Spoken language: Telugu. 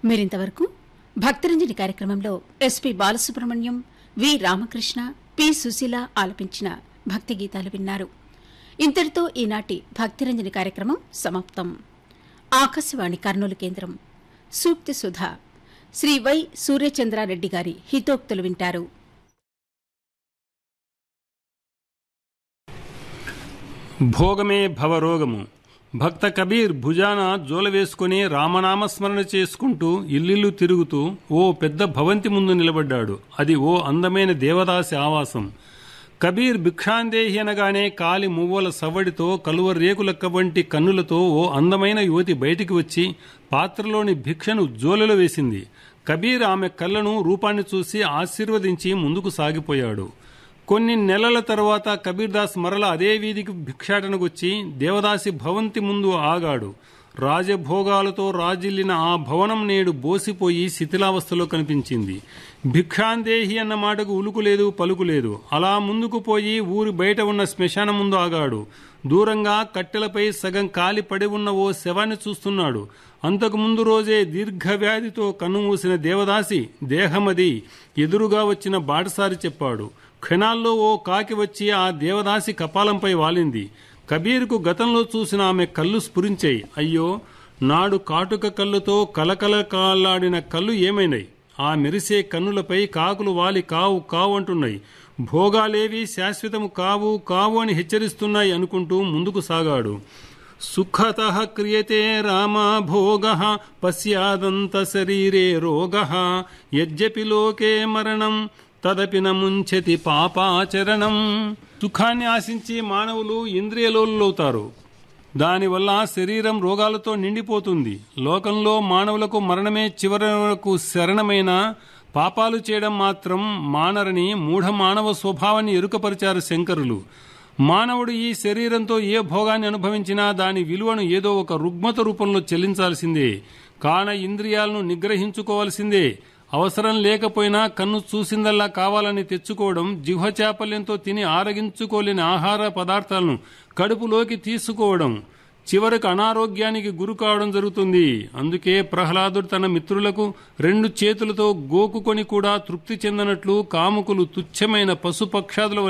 మీరింతవరకు భక్తరంజని కార్యక్రమంలో SP Balasubrahmanyam V Ramakrishna P Susheela ఆలపించిన భక్తి గీతాలు విన్నారు ఇంతటితో ఈనాటి భక్తిరంజని కార్యక్రమం సమాప్తం ఆకాశవాణి కర్నూలు కేంద్రం సూక్తి సుధ శ్రీ వై సూర్యచంద్రారెడ్డి గారి హితోక్తులు వింటారు భోగమే భవరోగము భక్త కబీర్ భుజాన జోల వేసుకుని రామనామస్మరణ చేసుకుంటూ ఇల్లిల్లు తిరుగుతూ ఓ పెద్ద భవంతి ముందు నిలబడ్డాడు అది ఓ అందమైన దేవదాసి ఆవాసం కబీర్ భిక్షాందేహి అనగానే కాలి మువ్వల సవ్వడితో కలువ రేకులక్క వంటి కన్నులతో ఓ అందమైన యువతి బయటికి వచ్చి పాత్రలోని భిక్షను జోలెలో వేసింది కబీర్ ఆమె కళ్ళను రూపాన్ని చూసి ఆశీర్వదించి ముందుకు సాగిపోయాడు కొన్ని నెలల తర్వాత కబీర్దాస్ మరల అదే వీధికి భిక్షాటనకొచ్చి దేవదాసి భవంతి ముందు ఆగాడు రాజభోగాలతో రాజిల్లిన ఆ భవనం నేడు బోసిపోయి శిథిలావస్థలో కనిపించింది భిక్షాందేహి అన్న మాటకు ఉలుకులేదు పలుకులేదు అలా ముందుకు పోయి ఊరి బయట ఉన్న శ్మశానం ముందు ఆగాడు దూరంగా కట్టెలపై సగం కాలి పడి ఉన్న ఓ శవాన్ని చూస్తున్నాడు అంతకు ముందు రోజే దీర్ఘవ్యాధితో కన్నుమూసిన దేవదాసి దేహమది ఎదురుగా వచ్చిన బాటసారి చెప్పాడు క్షణాల్లో ఓ కాకి వచ్చి ఆ దేవదాసి కపాలంపై వాలింది కబీర్కు గతంలో చూసిన ఆమె కళ్ళు స్ఫురించాయి అయ్యో నాడు కాటుక కళ్ళుతో కలకల కాలాడిన కళ్ళు ఏమైనాయి ఆ మెరిసే కన్నులపై కాకులు వాలి కావు కావు అంటున్నాయి భోగాలేవి శాశ్వతము కావు కావు అని హెచ్చరిస్తున్నాయి అనుకుంటూ ముందుకు సాగాడు సుఖత క్రియతే రామ భోగ పశ్యాదంత శరీరే రోగ యజ్జపి లోకే మరణం తదపి నముంచతి పాపాచరణం సుఖాన్ని ఆశించి మానవులు ఇంద్రియలోలవుతారు దానివల్ల శరీరం రోగాలతో నిండిపోతుంది లోకంలో మానవులకు మరణమే చివరకు శరణమైన పాపాలు చేయడం మాత్రం మానరని మూఢ మానవ స్వభావాన్ని ఎరుకపరిచారు శంకరులు మానవుడు ఈ శరీరంతో ఏ భోగాన్ని అనుభవించినా దాని విలువను ఏదో ఒక రుగ్మత రూపంలో చెల్లించాల్సిందే కాన ఇంద్రియాలను నిగ్రహించుకోవాల్సిందే అవసరం లేకపోయినా కన్ను చూసిందల్లా కావాలని తెచ్చుకోవడం జిహ్వ చాపల్యంతో తిని ఆరగించుకోలేని ఆహార పదార్థాలను కడుపులోకి తీసుకోవడం చివరకు అనారోగ్యానికి గురి కావడం జరుగుతుంది అందుకే ప్రహ్లాదుడు తన మిత్రులకు రెండు చేతులతో గోకుకొని కూడా తృప్తి చెందనట్లు కాముకులు తుచ్చమైన పశుపక్షాదుల